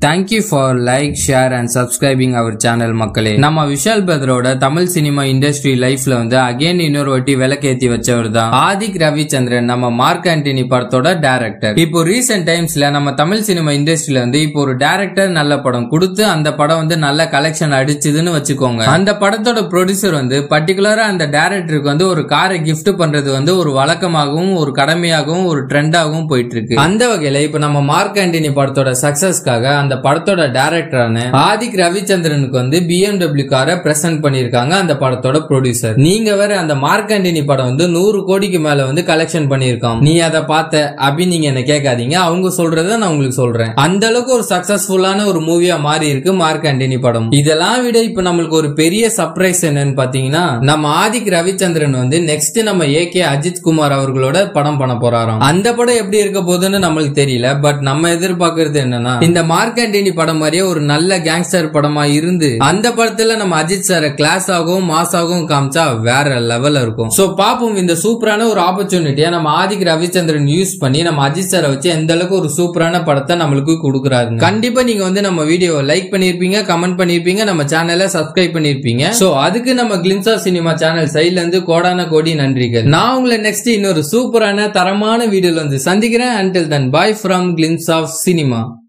thank you for like share and subscribing our channel மக்களே நம்ம விஷால் பிரதரோட தமிழ் சினிமா இண்டஸ்ட்ரி லைஃப்ல வந்து அகைன் இன்னொரு வாட்டி விளக்கேத்தி வச்சவர் தான் ஆதிக் ரவிச்சந்திரன் நம்ம மார்க் ஆண்டனி படத்தோட டைரக்டர் இப்போ ரீசெண்ட் டைம்ஸ்ல நம்ம தமிழ் சினிமா இண்டஸ்ட்ரியில வந்து இப்போ ஒரு டைரக்டர் நல்ல படம் கொடுத்து அந்த படம் வந்து நல்ல கலெக்ஷன் அடிச்சுதுன்னு வச்சுக்கோங்க அந்த படத்தோட ப்ரொடியூசர் வந்து பர்டிகுலரா அந்த டைரக்டருக்கு வந்து ஒரு காரை gift பண்றது வந்து ஒரு வழக்கமாகவும் ஒரு கடமையாகவும் ஒரு ட்ரெண்டாகவும் போயிட்டு இருக்கு அந்த வகையில இப்ப நம்ம மார்க் ஆண்டனி படத்தோட சக்சஸ்க்காக அந்த படத்தோட டைரக்டரான ஆதிக் ரவிச்சந்திரனுக்கு வந்து பிஎம்டபிள்யூ காரை பிரசன்ட் பண்ணிருக்காங்க அந்த படத்தோட ப்ரொடியூசர் நீங்க வேற அந்த மார்க் ஆண்டனி படம் வந்து நூறு கோடிக்கு மேல வந்து கலெக்ஷன் பண்ணிருக்கான் நீ அதை பார்த்த அப்படின்னு நீங்க என்ன கேட்காதீங்க அவங்க சொல்றத நான் உங்களுக்கு சொல்றேன் அந்த அளவுக்கு ஒரு சக்சஸ்ஃபுல்லான ஒரு மூவியா மாறி இருக்கு மார்க் ஆண்டனி படம் இதெல்லாம் விட இப்ப நம்மளுக்கு ஒரு பெரிய சர்ப்ரைஸ் என்னன்னு பாத்தீங்கன்னா நம்ம ஆதிக் ரவிச்சந்திரன் வந்து நெக்ஸ்ட் நம்ம ஏ கே அஜித் குமார் அவர்களோட படம் பண்ண போறாராம் அந்த படம் எப்படி இருக்க போகுதுன்னு நம்மளுக்கு தெரியல பட் நம்ம எதிர்பார்க்கறது என்னன்னா இந்த மார்க் ஆண்டனி படம் மாதிரியே ஒரு நல்ல கேங்ஸ்டர் படமா இருந்து அந்த படத்துல நம்ம அஜித் சார கிளாஸ் ஆகவும் மாஸ் ஆகவும் காமிச்சா வேற லெவல்ல இருக்கும் சோ பாப்போம் இந்த சூப்பரான ஒரு ஆப்பர்ச்சுனிட்டியா நம்ம ஆதிக் ரவிச்சந்திரன் யூஸ் பண்ணி நம்ம அஜித் சாரை வச்சு எந்த அளவுக்கு ஒரு சூப்பரான படத்தை நம்மளுக்கு கொடுக்குறாரு கண்டிப்பா நீங்க வந்து நம்ம வீடியோவை லைக் பண்ணிருப்பீங்க கமெண்ட் பண்ணிருப்பீங்க நம்ம சேனலை சப்ஸ்கிரைப் பண்ணிருப்பீங்க சோ அதுக்கு நம்ம கிளின்ஸ் ஆஃப் சினிமா சேனல் சைட்ல இருந்து கோடான கோடி நன்றிகள் நான் உங்களை நெக்ஸ்ட் இன்னொரு சூப்பரான தரமான வீடியோல வந்து சந்திக்கிறேன் until then bye from glimpse of cinema